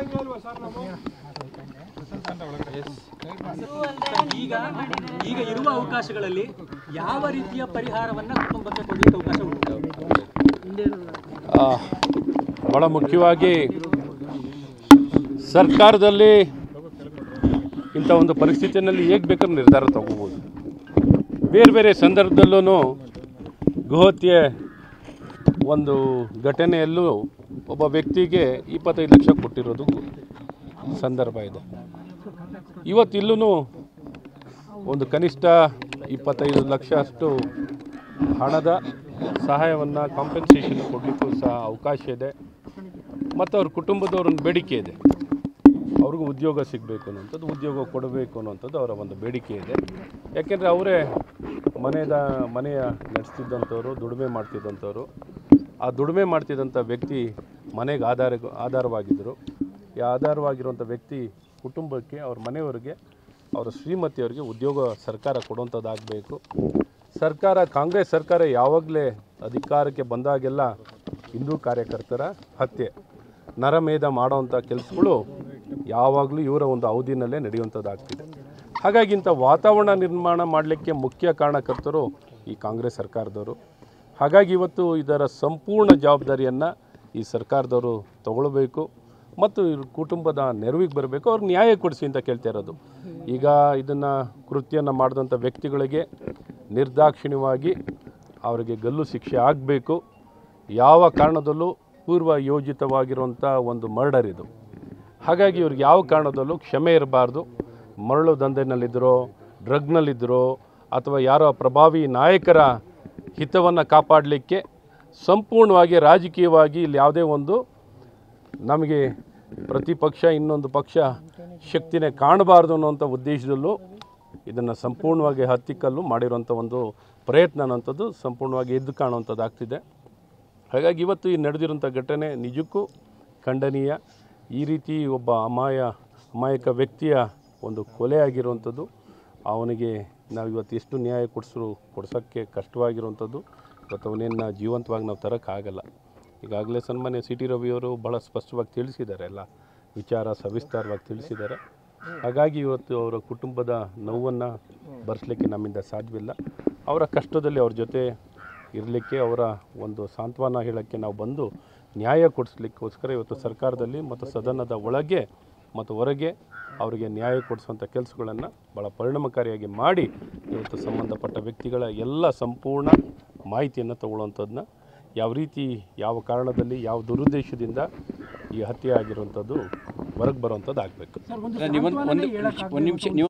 ಈಗ ಈಗ ಇರುವ ಅವಕಾಶಗಳಲ್ಲಿ ಯಾವ ರೀತಿಯ ಪರಿಹಾರವನ್ನ ಕುಟುಂಬಕ್ಕೆ ಕೊಡಲಿಕ್ಕೆ ಅವಕಾಶ ಉಂಟು ಆ, ಭಾಳ ಮುಖ್ಯವಾಗಿ ಸರ್ಕಾರದಲ್ಲಿ ಇಂಥ ಒಂದು ಪರಿಸ್ಥಿತಿಯಲ್ಲಿ ಹೇಗೆ ಬೇಕಾದ್ರೂ ನಿರ್ಧಾರ ತಗೋಬೋದು ಬೇರೆ ಬೇರೆ ಸಂದರ್ಭದಲ್ಲೂ ಗೋಹತ್ಯೆ ಒಂದು ಘಟನೆಯಲ್ಲೂ ಒಬ್ಬ ವ್ಯಕ್ತಿಗೆ ಇಪ್ಪತ್ತೈದು ಲಕ್ಷ ಕೊಟ್ಟಿರೋದು ಸಂದರ್ಭ ಇದೆ ಇವತ್ತಿಲ್ಲೂ ಒಂದು ಕನಿಷ್ಠ ಇಪ್ಪತ್ತೈದು ಲಕ್ಷ ಅಷ್ಟು ಹಣದ ಸಹಾಯವನ್ನು ಕಾಂಪೆನ್ಸೇಷನ್ ಕೊಡಲಿಕ್ಕೂ ಸಹ ಅವಕಾಶ ಇದೆ ಮತ್ತು ಅವ್ರ ಕುಟುಂಬದವ್ರನ್ನ ಬೇಡಿಕೆ ಇದೆ ಅವ್ರಿಗೂ ಉದ್ಯೋಗ ಸಿಗಬೇಕು ಅನ್ನೋಂಥದ್ದು ಉದ್ಯೋಗ ಕೊಡಬೇಕು ಅನ್ನೋಂಥದ್ದು ಅವರ ಒಂದು ಬೇಡಿಕೆ ಇದೆ ಯಾಕೆಂದರೆ ಅವರೇ ಮನೆದ ಮನೆಯ ನಡೆಸ್ತಿದ್ದಂಥವ್ರು ದುಡಿಮೆ ಮಾಡ್ತಿದ್ದಂಥವ್ರು ಆ ದುಡಿಮೆ ಮಾಡ್ತಿದ್ದಂಥ ವ್ಯಕ್ತಿ ಮನೆಗೆ ಆಧಾರ ಆಧಾರವಾಗಿದ್ದರು ಈ ಆಧಾರವಾಗಿರುವಂಥ ವ್ಯಕ್ತಿ ಕುಟುಂಬಕ್ಕೆ ಅವ್ರ ಮನೆಯವರಿಗೆ ಅವರ ಶ್ರೀಮತಿಯವರಿಗೆ ಉದ್ಯೋಗ ಸರ್ಕಾರ ಕೊಡುವಂಥದ್ದಾಗಬೇಕು ಸರ್ಕಾರ ಕಾಂಗ್ರೆಸ್ ಸರ್ಕಾರ ಯಾವಾಗಲೇ ಅಧಿಕಾರಕ್ಕೆ ಬಂದಾಗೆಲ್ಲ ಹಿಂದೂ ಕಾರ್ಯಕರ್ತರ ಹತ್ಯೆ ನರಮೇಧ ಮಾಡೋವಂಥ ಕೆಲಸಗಳು ಯಾವಾಗಲೂ ಇವರ ಒಂದು ಅವಧಿನಲ್ಲೇ ನಡೆಯುವಂಥದ್ದಾಗ್ತಿದೆ ಹಾಗಾಗಿ ಇಂಥ ವಾತಾವರಣ ನಿರ್ಮಾಣ ಮಾಡಲಿಕ್ಕೆ ಮುಖ್ಯ ಕಾರಣಕರ್ತರು ಈ ಕಾಂಗ್ರೆಸ್ ಸರ್ಕಾರದವರು ಹಾಗಾಗಿ ಇವತ್ತು ಇದರ ಸಂಪೂರ್ಣ ಜವಾಬ್ದಾರಿಯನ್ನು ಈ ಸರ್ಕಾರದವರು ತಗೊಳ್ಬೇಕು ಮತ್ತು ಇವ್ರ ಕುಟುಂಬದ ನೆರವಿಗೆ ಬರಬೇಕು ಅವ್ರಿಗೆ ನ್ಯಾಯ ಕೊಡಿಸಿ ಅಂತ ಕೇಳ್ತಾ ಇರೋದು ಈಗ ಇದನ್ನು ಕೃತ್ಯನ ಮಾಡಿದಂಥ ವ್ಯಕ್ತಿಗಳಿಗೆ ನಿರ್ದಾಕ್ಷಿಣ್ಯವಾಗಿ ಅವರಿಗೆ ಗಲ್ಲು ಶಿಕ್ಷೆ ಆಗಬೇಕು ಯಾವ ಕಾರಣದಲ್ಲೂ ಪೂರ್ವ ಯೋಜಿತವಾಗಿರುವಂಥ ಒಂದು ಮರ್ಡರ್ ಇದು ಹಾಗಾಗಿ ಇವ್ರಿಗೆ ಯಾವ ಕಾರಣದಲ್ಲೂ ಕ್ಷಮೆ ಇರಬಾರ್ದು ಮರಳು ದಂಧೆನಲ್ಲಿದ್ದರೋ ಡ್ರಗ್ನಲ್ಲಿದ್ದರೋ ಅಥವಾ ಯಾರೋ ಪ್ರಭಾವಿ ನಾಯಕರ ಹಿತವನ್ನು ಕಾಪಾಡಲಿಕ್ಕೆ ಸಂಪೂರ್ಣವಾಗಿ ರಾಜಕೀಯವಾಗಿ ಇಲ್ಲಿ ಯಾವುದೇ ಒಂದು ನಮಗೆ ಪ್ರತಿಪಕ್ಷ ಇನ್ನೊಂದು ಪಕ್ಷ ಶಕ್ತಿನೇ ಕಾಣಬಾರ್ದು ಅನ್ನೋಂಥ ಉದ್ದೇಶದಲ್ಲೂ ಇದನ್ನು ಸಂಪೂರ್ಣವಾಗಿ ಹತ್ತಿಕ್ಕಲ್ಲು ಮಾಡಿರುವಂಥ ಒಂದು ಪ್ರಯತ್ನ ಅನ್ನೋಂಥದ್ದು ಸಂಪೂರ್ಣವಾಗಿ ಎದ್ದು ಕಾಣುವಂಥದ್ದಾಗ್ತಿದೆ ಹಾಗಾಗಿ ಇವತ್ತು ಈ ನಡೆದಿರುವಂಥ ಘಟನೆ ನಿಜಕ್ಕೂ ಖಂಡನೀಯ ಈ ರೀತಿ ಒಬ್ಬ ಅಮಾಯ ಅಮಾಯಕ ವ್ಯಕ್ತಿಯ ಒಂದು ಕೊಲೆ ಆಗಿರುವಂಥದ್ದು ಅವನಿಗೆ ನಾವು ಇವತ್ತು ಎಷ್ಟು ನ್ಯಾಯ ಕೊಡಿಸರು ಕೊಡ್ಸೋಕ್ಕೆ ಕಷ್ಟವಾಗಿರುವಂಥದ್ದು ಇವತ್ತು ಅವನೇನು ಜೀವಂತವಾಗಿ ನಾವು ತರೋಕ್ಕಾಗಲ್ಲ ಈಗಾಗಲೇ ಸನ್ಮಾನ್ಯ ಸಿ ಟಿ ರವಿಯವರು ಭಾಳ ಸ್ಪಷ್ಟವಾಗಿ ತಿಳಿಸಿದ್ದಾರೆ ಎಲ್ಲ ವಿಚಾರ ಸವಿಸ್ತಾರವಾಗಿ ತಿಳಿಸಿದ್ದಾರೆ ಹಾಗಾಗಿ ಇವತ್ತು ಅವರ ಕುಟುಂಬದ ನೋವನ್ನು ಭರಿಸಲಿಕ್ಕೆ ನಮ್ಮಿಂದ ಸಾಧ್ಯವಿಲ್ಲ ಅವರ ಕಷ್ಟದಲ್ಲಿ ಅವ್ರ ಜೊತೆ ಇರಲಿಕ್ಕೆ ಅವರ ಒಂದು ಸಾಂತ್ವನ ಹೇಳೋಕ್ಕೆ ನಾವು ಬಂದು ನ್ಯಾಯ ಕೊಡಿಸ್ಲಿಕ್ಕೋಸ್ಕರ ಇವತ್ತು ಸರ್ಕಾರದಲ್ಲಿ ಮತ್ತು ಸದನದ ಒಳಗೆ ಮತ್ತು ಹೊರಗೆ ಅವರಿಗೆ ನ್ಯಾಯ ಕೊಡಿಸುವಂಥ ಕೆಲಸಗಳನ್ನು ಭಾಳ ಪರಿಣಾಮಕಾರಿಯಾಗಿ ಮಾಡಿ ಇವತ್ತು ಸಂಬಂಧಪಟ್ಟ ವ್ಯಕ್ತಿಗಳ ಎಲ್ಲ ಸಂಪೂರ್ಣ ಮಾಹಿತಿಯನ್ನು ತಗೊಳ್ಳುವಂಥದ್ದನ್ನ ಯಾವ ರೀತಿ ಯಾವ ಕಾರಣದಲ್ಲಿ ಯಾವ ದುರುದ್ದೇಶದಿಂದ ಈ ಹತ್ಯೆ ಆಗಿರುವಂಥದ್ದು ಹೊರಗೆ ಬರುವಂಥದ್ದು ಆಗಬೇಕು ಸರ್ ಒಂದು ಸಾಂತ್ವನನೇ ಹೇಳಕ್ಕಾಗ್ದೇ ಒಂದು ನಿಮಿಷ ನೀವು